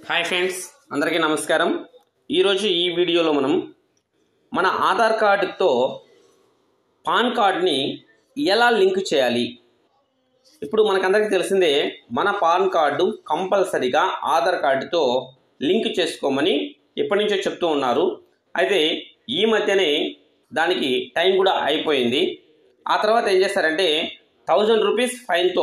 hi friends అందరికీ నమస్కారం ఈరోజు ఈ వీడియోలో మనం మన ఆధార్ కార్డుతో పాన్ కార్డ్ని ఎలా లింక్ చేయాలి ఇప్పుడు మనకందరికీ తెలిసిందే మన పాన్ కార్డు కంపల్సరీగా ఆధార్ కార్డుతో లింక్ చేసుకోమని ఎప్పటి నుంచో చెప్తూ ఉన్నారు అయితే ఈ మధ్యనే దానికి టైం కూడా అయిపోయింది ఆ తర్వాత ఏం చేస్తారంటే థౌజండ్ రూపీస్ ఫైన్తో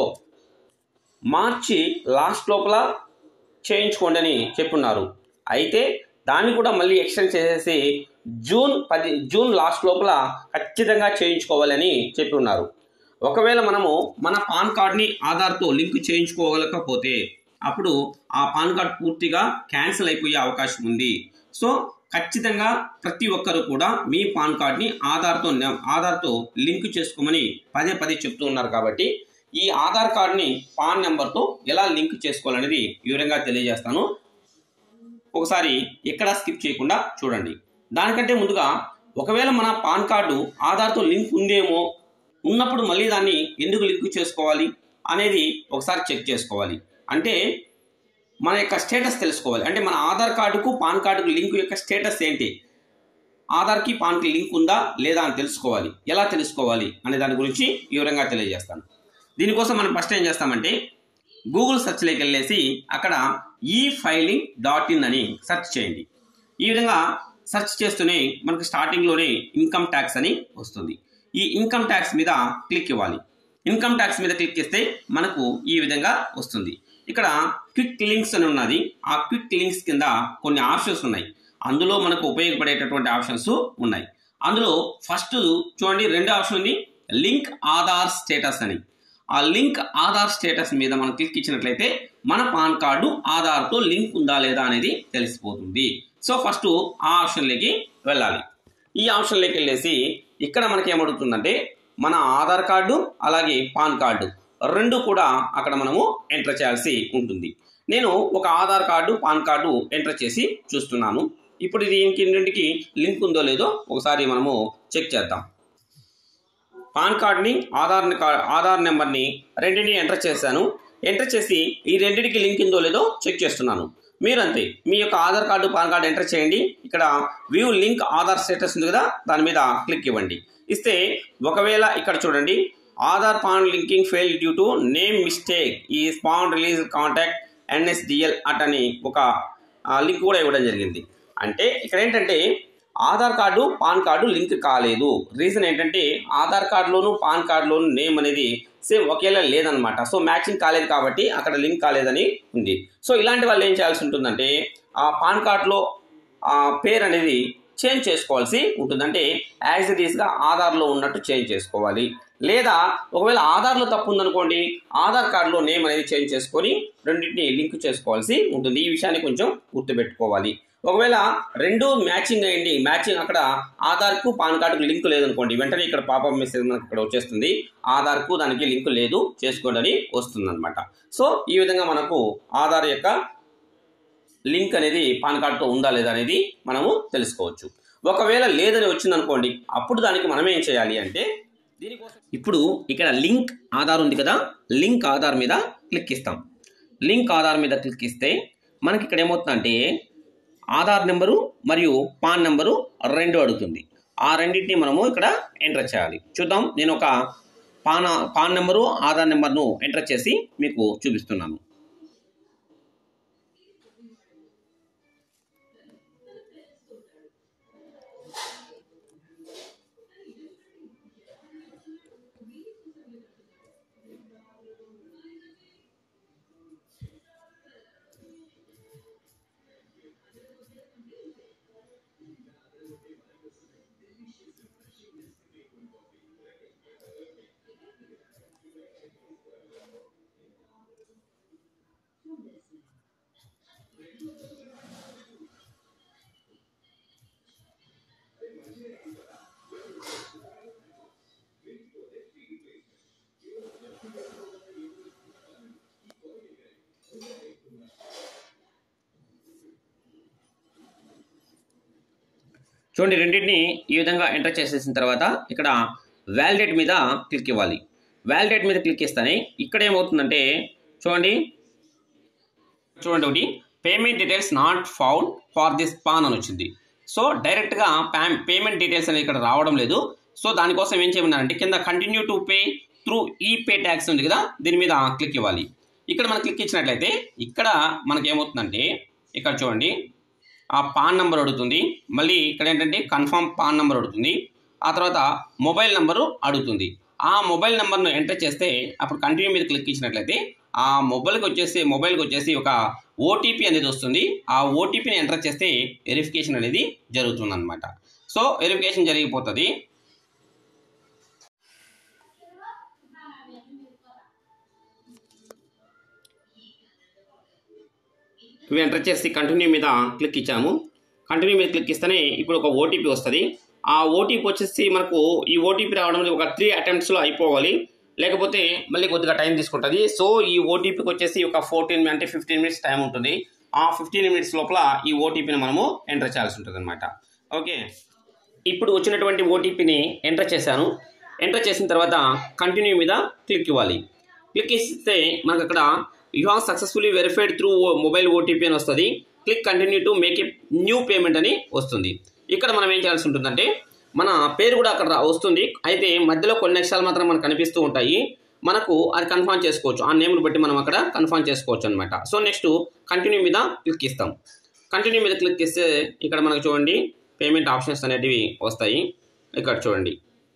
మార్చి లాస్ట్ లోపల చేయించుకోండి అని చెప్పున్నారు అయితే దాన్ని కూడా మళ్ళీ ఎక్స్టెండ్ చేసేసి జూన్ పది జూన్ లాస్ట్ లోపల ఖచ్చితంగా చేయించుకోవాలని చెప్పి ఉన్నారు ఒకవేళ మనము మన పాన్ కార్డ్ని ఆధార్తో లింక్ చేయించుకోగలకపోతే అప్పుడు ఆ పాన్ కార్డ్ పూర్తిగా క్యాన్సిల్ అయిపోయే అవకాశం ఉంది సో ఖచ్చితంగా ప్రతి ఒక్కరు కూడా మీ పాన్ కార్డ్ని ఆధార్తో ఆధార్తో లింక్ చేసుకోమని పదే పదే చెప్తూ ఉన్నారు కాబట్టి ఈ ఆధార్ కార్డ్ని పాన్ నెంబర్తో ఎలా లింక్ చేసుకోవాలనేది వివరంగా తెలియజేస్తాను ఒకసారి ఎక్కడా స్కిప్ చేయకుండా చూడండి దానికంటే ముందుగా ఒకవేళ మన పాన్ కార్డు ఆధార్తో లింక్ ఉందేమో ఉన్నప్పుడు మళ్ళీ దాన్ని ఎందుకు లింక్ చేసుకోవాలి అనేది ఒకసారి చెక్ చేసుకోవాలి అంటే మన యొక్క స్టేటస్ తెలుసుకోవాలి అంటే మన ఆధార్ కార్డుకు పాన్ కార్డుకు లింక్ యొక్క స్టేటస్ ఏంటి ఆధార్కి పాన్కి లింక్ ఉందా లేదా అని తెలుసుకోవాలి ఎలా తెలుసుకోవాలి అనే దాని గురించి వివరంగా తెలియజేస్తాను దీనికోసం మనం ఫస్ట్ ఏం చేస్తామంటే గూగుల్ సెర్చ్లోకి వెళ్ళేసి అక్కడ ఈ ఫైలింగ్ డాట్ ఇన్ అని సెర్చ్ చేయండి ఈ విధంగా సెర్చ్ చేస్తూనే మనకు స్టార్టింగ్లోనే ఇన్కమ్ ట్యాక్స్ అని వస్తుంది ఈ ఇన్కమ్ ట్యాక్స్ మీద క్లిక్ ఇవ్వాలి ఇన్కమ్ ట్యాక్స్ మీద క్లిక్ చేస్తే మనకు ఈ విధంగా వస్తుంది ఇక్కడ క్విక్ లింక్స్ అని ఉన్నది ఆ క్విక్ లింక్స్ కింద కొన్ని ఆప్షన్స్ ఉన్నాయి అందులో మనకు ఉపయోగపడేటటువంటి ఆప్షన్స్ ఉన్నాయి అందులో ఫస్ట్ చూడండి రెండు ఆప్షన్ ఉంది లింక్ ఆధార్ స్టేటస్ అని ఆ లింక్ ఆధార్ స్టేటస్ మీద మనం క్లిక్ ఇచ్చినట్లయితే మన పాన్ కార్డు ఆధార్తో లింక్ ఉందా లేదా అనేది తెలిసిపోతుంది సో ఫస్ట్ ఆ ఆప్షన్లోకి వెళ్ళాలి ఈ ఆప్షన్లోకి వెళ్ళేసి ఇక్కడ మనకి ఏమడుగుతుందంటే మన ఆధార్ కార్డు అలాగే పాన్ కార్డు రెండు కూడా అక్కడ మనము ఎంటర్ చేయాల్సి ఉంటుంది నేను ఒక Aadhaar card PAN card enter చేసి చూస్తున్నాను ఇప్పుడు దీనికి రెండింటికి లింక్ ఉందో లేదో ఒకసారి మనము చెక్ చేద్దాం పాన్ కార్డ్ని ఆధార్ ఆధార్ నెంబర్ని రెండింటిని ఎంటర్ చేశాను ఎంటర్ చేసి ఈ రెండింటికి లింక్ ఉందో లేదో చెక్ చేస్తున్నాను మీరు అంతే మీ యొక్క Aadhaar card PAN card enter చేయండి ఇక్కడ వ్యూ లింక్ ఆధార్ స్టేటస్ ఉంది కదా దాని మీద క్లిక్ ఇవ్వండి ఇస్తే ఒకవేళ ఇక్కడ చూడండి Aadhaar PAN linking fail due to name mistake ఈ PAN release contact NSDL at అని ఒక లింక్ కూడా ఇవ్వడం జరిగింది అంటే ఇక్కడ ఏంటంటే Aadhaar card PAN card link కాలేదు రీజన్ ఏంటంటే ఆధార్ కార్డులోను పాన్ కార్డులోను నేమ్ అనేది సేమ్ ఒకేలా లేదనమాట సో మ్యాచింగ్ కాలేదు కాబట్టి అక్కడ లింక్ కాలేదని ఉంది సో ఇలాంటి వాళ్ళు ఏం చేయాల్సి ఉంటుందంటే ఆ పాన్ కార్డులో ఆ పేరు అనేది చేంజ్ చేసుకోవాల్సి ఉంటుంది అంటే యాజ్ ఇట్ ఈస్గా ఆధార్లో ఉన్నట్టు చేంజ్ చేసుకోవాలి లేదా ఒకవేళ ఆధార్లో తప్పు ఉందనుకోండి ఆధార్ కార్డులో నేమ్ అనేది చేంజ్ చేసుకొని రెండింటిని లింక్ చేసుకోవాల్సి ఉంటుంది ఈ విషయాన్ని కొంచెం గుర్తుపెట్టుకోవాలి ఒకవేళ రెండు మ్యాచింగ్ అయ్యింది మ్యాచింగ్ అక్కడ ఆధార్కు పాన్ కార్డుకు లింక్ లేదనుకోండి వెంటనే ఇక్కడ పాపప్ మెసేజ్ మనకి ఇక్కడ వచ్చేస్తుంది ఆధార్కు దానికి లింక్ లేదు చేసుకోండి అని వస్తుంది అనమాట సో ఈ విధంగా మనకు ఆధార్ యొక్క లింక్ అనేది పాన్ కార్డుతో ఉందా లేదా అనేది మనము తెలుసుకోవచ్చు ఒకవేళ లేదని వచ్చిందనుకోండి అప్పుడు దానికి మనం ఏం చేయాలి అంటే దీనికోసం ఇప్పుడు ఇక్కడ లింక్ ఆధార్ ఉంది కదా లింక్ ఆధార్ మీద క్లిక్ ఇస్తాం లింక్ ఆధార్ మీద క్లిక్ ఇస్తే మనకి ఇక్కడ ఏమవుతుందంటే ఆధార్ నెంబరు మరియు పాన్ నెంబరు రెండు అడుగుతుంది ఆ రెండింటిని మనము ఇక్కడ ఎంటర్ చేయాలి చూద్దాం నేను ఒక పాన్ పాన్ నెంబరు ఆధార్ నెంబర్ను ఎంటర్ చేసి మీకు చూపిస్తున్నాను చూడండి రెండింటిని ఈ విధంగా ఎంటర్ చేసేసిన తర్వాత ఇక్కడ వ్యాలిడేట్ మీద క్లిక్ ఇవ్వాలి వ్యాలిడేట్ మీద క్లిక్ ఇస్తానే ఇక్కడ ఏమవుతుందంటే చూడండి చూడండి ఒకటి payment details not found for this PAN అని వచ్చింది సో డైరెక్ట్గా పేమెంట్ డీటెయిల్స్ అనేది ఇక్కడ రావడం లేదు సో దానికోసం ఏం చేయమన్నారంటే కింద continue to pay through e pay tax ఉంది కదా దీని మీద క్లిక్ ఇవ్వాలి ఇక్కడ మనం క్లిక్ ఇచ్చినట్లయితే ఇక్కడ మనకి ఏమవుతుందంటే ఇక్కడ చూడండి ఆ పాన్ నెంబర్ అడుగుతుంది మళ్ళీ ఇక్కడ ఏంటంటే కన్ఫర్మ్ పాన్ నెంబర్ అడుగుతుంది ఆ తర్వాత మొబైల్ నెంబరు అడుగుతుంది ఆ మొబైల్ నెంబర్ను ఎంటర్ చేస్తే అప్పుడు కంటిన్యూ మీద క్లిక్ ఇచ్చినట్లయితే ఆ మొబైల్కి వచ్చేసి మొబైల్కి వచ్చేసి ఒక ఓటీపీ అనేది వస్తుంది ఆ ఓటీపీని ఎంటర్ చేస్తే వెరిఫికేషన్ అనేది జరుగుతుంది అనమాట సో వెరిఫికేషన్ జరిగిపోతుంది ఇవి ఎంటర్ చేసి కంటిన్యూ మీద క్లిక్ ఇచ్చాము కంటిన్యూ మీద క్లిక్ ఇస్తేనే ఇప్పుడు ఒక ఓటీపీ వస్తుంది ఆ ఓటీపీ వచ్చేసి మనకు ఈ ఓటీపీ రావడం అనేది ఒక త్రీ అటెంప్ట్స్లో అయిపోవాలి లేకపోతే మళ్ళీ కొద్దిగా టైం తీసుకుంటుంది సో ఈ ఓటీపీకి వచ్చేసి ఒక ఫోర్టీన్ అంటే ఫిఫ్టీన్ మినిట్స్ టైం ఉంటుంది ఆ ఫిఫ్టీన్ మినిట్స్ లోపల ఈ ఓటీపీని మనము ఎంటర్ చేయాల్సి ఉంటుంది అనమాట ఓకే ఇప్పుడు వచ్చినటువంటి ఓటీపీని ఎంటర్ చేశాను ఎంటర్ చేసిన తర్వాత కంటిన్యూ మీద క్లిక్ ఇవ్వాలి క్లిక్ ఇస్తే మనకు అక్కడ you have successfully verified through mobile OTP అని వస్తుంది click continue to make a new payment అని వస్తుంది ఇక్కడ మనం ఏం చేయాల్సి ఉంటుందంటే మన పేరు కూడా అక్కడ రా- వస్తుంది అయితే మధ్యలో కొన్ని అక్షరాలు మాత్రం మనకు కనిపిస్తూ ఉంటాయి మనకు అది కన్ఫర్మ్ చేసుకోవచ్చు ఆ నేమ్ని బట్టి మనం అక్కడ కన్ఫర్మ్ చేసుకోవచ్చు అనమాట సో నెక్స్ట్ కంటిన్యూ మీద క్లిక్ ఇస్తాం కంటిన్యూ మీద క్లిక్ ఇస్తే ఇక్కడ మనకు చూడండి పేమెంట్ ఆప్షన్స్ అనేటివి వస్తాయి ఇక్కడ చూడండి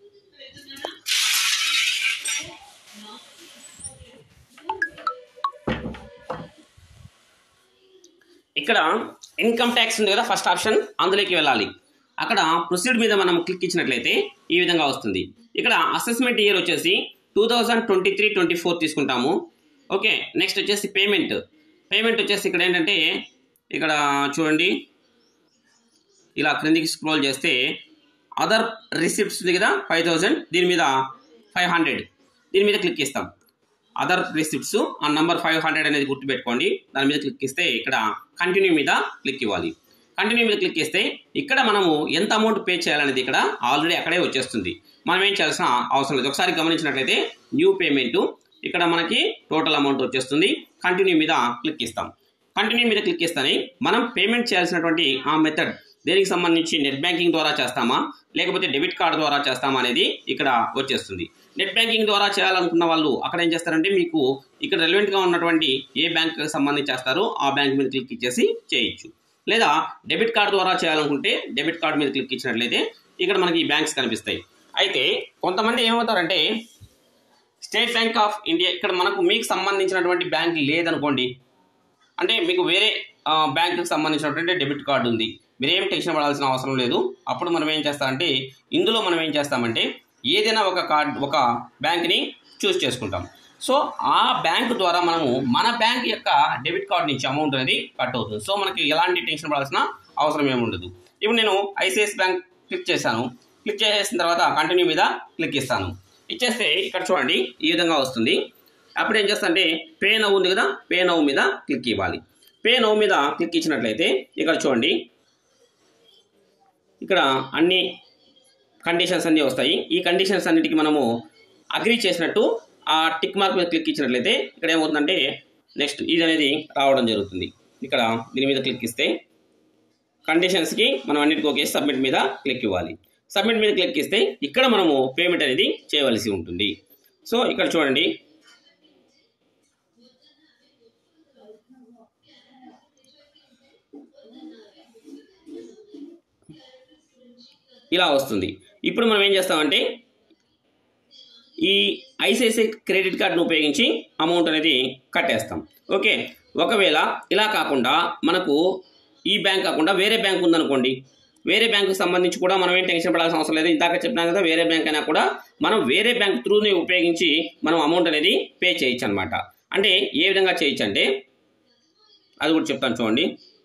ఇక్కడ ఇన్కమ్ ట్యాక్స్ ఉంది కదా ఫస్ట్ ఆప్షన్ అందులోకి వెళ్ళాలి అక్కడ ప్రొసీడ్ మీద మనం క్లిక్ ఇచ్చినట్లయితే ఈ విధంగా వస్తుంది ఇక్కడ అసెస్మెంట్ ఇయర్ వచ్చేసి two thousand twenty three twenty four తీసుకుంటాము ఓకే నెక్స్ట్ వచ్చేసి పేమెంట్ పేమెంట్ వచ్చేసి ఇక్కడ ఏంటంటే ఇక్కడ చూడండి ఇలా క్రిందికి స్క్రోల్ చేస్తే అదర్ రిసిప్ట్స్ ఉంది కదా ఫైవ్ థౌజండ్ దీని మీద ఫైవ్ హండ్రెడ్ దీని మీద క్లిక్ ఇస్తాం అదర్ రిసిప్ట్స్ ఆ నంబర్ ఫైవ్ హండ్రెడ్ అనేది గుర్తుపెట్టుకోండి దాని మీద క్లిక్ ఇస్తే ఇక్కడ కంటిన్యూ మీద క్లిక్ ఇవ్వాలి కంటిన్యూ మీద క్లిక్ ఇస్తే ఇక్కడ మనము ఎంత అమౌంట్ పే చేయాలనేది ఇక్కడ ఆల్రెడీ అక్కడే వచ్చేస్తుంది మనం ఏం చేయాల్సిన అవసరం లేదు ఒకసారి గమనించినట్లయితే న్యూ పేమెంట్ ఇక్కడ మనకి టోటల్ అమౌంట్ వచ్చేస్తుంది కంటిన్యూ మీద క్లిక్ ఇస్తాం కంటిన్యూ మీద క్లిక్ ఇస్తానే మనం పేమెంట్ చేయాల్సినటువంటి ఆ మెథడ్ దేనికి సంబంధించి నెట్ బ్యాంకింగ్ ద్వారా చేస్తామా లేకపోతే డెబిట్ కార్డ్ ద్వారా చేస్తామా అనేది ఇక్కడ వచ్చేస్తుంది నెట్ బ్యాంకింగ్ ద్వారా చేయాలనుకున్న వాళ్ళు అక్కడ ఏం చేస్తారంటే మీకు ఇక్కడ రెలవెంట్గా ఉన్నటువంటి ఏ బ్యాంక్ సంబంధించి చేస్తారో ఆ బ్యాంక్ మీద క్లిక్ ఇచ్చేసి చేయొచ్చు లేదా డెబిట్ కార్డ్ ద్వారా చేయాలనుకుంటే డెబిట్ కార్డ్ మీద క్లిక్ ఇచ్చినట్లయితే ఇక్కడ మనకి ఈ బ్యాంక్స్ కనిపిస్తాయి అయితే కొంతమంది ఏమవుతారంటే స్టేట్ బ్యాంక్ ఆఫ్ ఇండియా ఇక్కడ మనకు మీకు సంబంధించినటువంటి బ్యాంక్ లేదనుకోండి అంటే మీకు వేరే ఆ, బ్యాంకుకి సంబంధించినటువంటి డెబిట్ కార్డు ఉంది మీరేం టెన్షన్ పడాల్సిన అవసరం లేదు అప్పుడు మనం ఏం చేస్తామంటే ఇందులో మనం ఏం చేస్తామంటే ఏదైనా ఒక కార్డ్ ఒక బ్యాంక్ని చూస్ చేసుకుంటాం సో ఆ బ్యాంక్ ద్వారా మనము మన బ్యాంక్ యొక్క డెబిట్ కార్డ్ నుంచి అమౌంట్ అనేది కట్ అవుతుంది సో మనకి ఎలాంటి టెన్షన్ పడాల్సిన అవసరం ఏమి ఉండదు ఇప్పుడు నేను ఐసిఐసి బ్యాంక్ క్లిక్ చేశాను క్లిక్ చేసిన తర్వాత కంటిన్యూ మీద క్లిక్ ఇస్తాను ఇచ్చేస్తే ఇక్కడ చూడండి ఈ విధంగా వస్తుంది అప్పుడు ఏం చేస్తా అంటే పే నవ్వు ఉంది కదా పే నవ్వు మీద క్లిక్ ఇవ్వాలి పే నవ్వు మీద క్లిక్ ఇచ్చినట్లయితే ఇక్కడ చూడండి ఇక్కడ అన్ని కండిషన్స్ అన్నీ వస్తాయి ఈ కండిషన్స్ అన్నిటికీ మనము అగ్రి చేసినట్టు ఆ టిక్ మార్క్ మీద క్లిక్ ఇచ్చినట్లయితే ఇక్కడ ఏమవుతుందంటే నెక్స్ట్ ఇది అనేది రావడం జరుగుతుంది ఇక్కడ దీని మీద క్లిక్ ఇస్తే కండిషన్స్కి మనం అన్నిటికీ ఒకే సబ్మిట్ మీద క్లిక్ ఇవ్వాలి సబ్మిట్ మీద క్లిక్ ఇస్తే ఇక్కడ మనము పేమెంట్ అనేది చేయవలసి ఉంటుంది సో ఇక్కడ చూడండి ఇలా వస్తుంది ఇప్పుడు మనం ఏం చేస్తామంటే ఈ ఐసిఐసిఐ క్రెడిట్ కార్డును ఉపయోగించి అమౌంట్ అనేది కట్టేస్తాం ఓకే ఒకవేళ ఇలా కాకుండా మనకు ఈ బ్యాంక్ కాకుండా వేరే బ్యాంక్ ఉందనుకోండి వేరే బ్యాంకుకి సంబంధించి కూడా మనం ఏం టెన్షన్ పడాల్సిన అవసరం లేదు ఇందాక చెప్పినాం కదా వేరే బ్యాంక్ అయినా కూడా మనం వేరే బ్యాంక్ త్రూని ఉపయోగించి మనం అమౌంట్ అనేది పే చేయొచ్చు అనమాట అంటే ఏ విధంగా చేయొచ్చు అంటే అది కూడా చెప్తాను చూడండి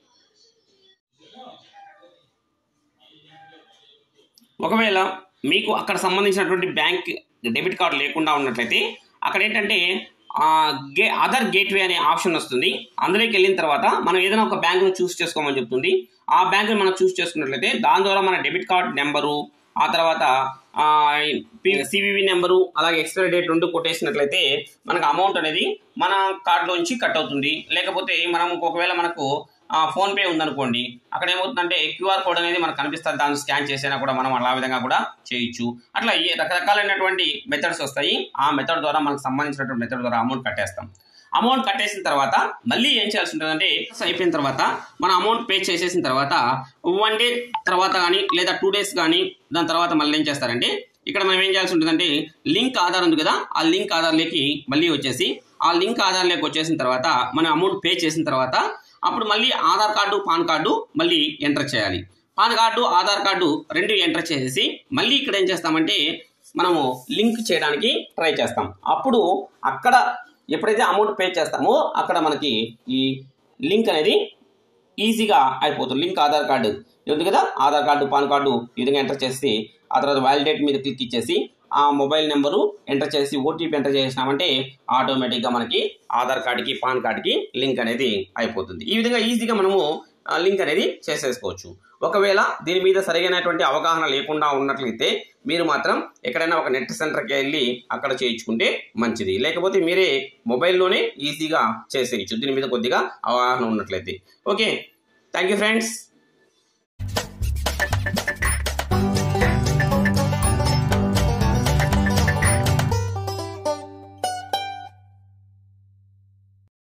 ఒకవేళ మీకు అక్కడ సంబంధించినటువంటి బ్యాంక్ డెబిట్ కార్డు లేకుండా ఉన్నట్లయితే అక్కడ ఏంటంటే ఆ, గే అదర్ గేట్వే అనే ఆప్షన్ వస్తుంది అందులోకి వెళ్ళిన తర్వాత మనం ఏదైనా ఒక బ్యాంకును చూస్ చేసుకోమని చెప్తుంది ఆ బ్యాంకుని మనం చూస్ చేసుకున్నట్లయితే దాని ద్వారా మన డెబిట్ కార్డ్ నెంబరు ఆ తర్వాత సివివి నెంబరు అలాగే ఎక్స్పైరీ డేట్ రెండు కొట్టేసినట్లయితే మనకు అమౌంట్ అనేది మన కార్డులోంచి కట్ అవుతుంది లేకపోతే మనం ఒకవేళ మనకు ఫోన్పే ఉందనుకోండి అక్కడ ఏమవుతుందంటే క్యూఆర్ కోడ్ అనేది మనకు కనిపిస్తుంది దాన్ని స్కాన్ చేసినా కూడా మనం అలా విధంగా కూడా చేయొచ్చు అట్లా ఏ రకరకాలైనటువంటి మెథడ్స్ వస్తాయి ఆ మెథడ్ ద్వారా మనకు సంబంధించినటువంటి మెథడ్ ద్వారా అమౌంట్ కట్టేస్తాం అమౌంట్ కట్టేసిన తర్వాత మళ్ళీ ఏం చేయాల్సి ఉంటుందంటే అయిపోయిన తర్వాత మన అమౌంట్ పే చేసేసిన తర్వాత వన్ డే తర్వాత కానీ లేదా టూ డేస్ కానీ దాని తర్వాత మళ్ళీ ఏం చేస్తారంటే ఇక్కడ మనం ఏం చేయాల్సి ఉంటుందంటే లింక్ ఆధార్ ఉంది కదా ఆ లింక్ ఆధార్లోకి మళ్ళీ వచ్చేసి ఆ లింక్ ఆధార్లోకి వచ్చేసిన తర్వాత మనం అమౌంట్ పే చేసిన తర్వాత అప్పుడు మళ్ళీ ఆధార్ కార్డు పాన్ కార్డు మళ్ళీ ఎంటర్ చేయాలి పాన్ కార్డు ఆధార్ కార్డు రెండు ఎంటర్ చేసేసి మళ్ళీ ఇక్కడ ఏం చేస్తామంటే మనము లింక్ చేయడానికి ట్రై చేస్తాం అప్పుడు అక్కడ ఎప్పుడైతే అమౌంట్ పే చేస్తామో అక్కడ మనకి ఈ లింక్ అనేది ఈజీగా అయిపోతుంది లింక్ ఆధార్ కార్డు ఉంది కదా ఆధార్ కార్డు పాన్ కార్డు ఈ విధంగా ఎంటర్ చేసి ఆ తర్వాత వ్యాలిడేట్ మీద క్లిక్ ఇచ్చేసి ఆ మొబైల్ నెంబరు ఎంటర్ చేసి ఓటీపీ ఎంటర్ చేసినామంటే ఆటోమేటిక్గా మనకి ఆధార్ కార్డుకి పాన్ కార్డుకి లింక్ అనేది అయిపోతుంది ఈ విధంగా ఈజీగా మనము ఆ, లింక్ అనేది చేసేసుకోవచ్చు ఒకవేళ దీని మీద సరైనటువంటి అవగాహన లేకుండా ఉన్నట్లయితే మీరు మాత్రం ఎక్కడైనా ఒక నెట్ సెంటర్కి వెళ్ళి అక్కడ చేయించుకుంటే మంచిది లేకపోతే మీరే మొబైల్లోనే ఈజీగా చేసేయచ్చు దీని మీద కొద్దిగా అవగాహన ఉన్నట్లయితే ఓకే థ్యాంక్ యూ ఫ్రెండ్స్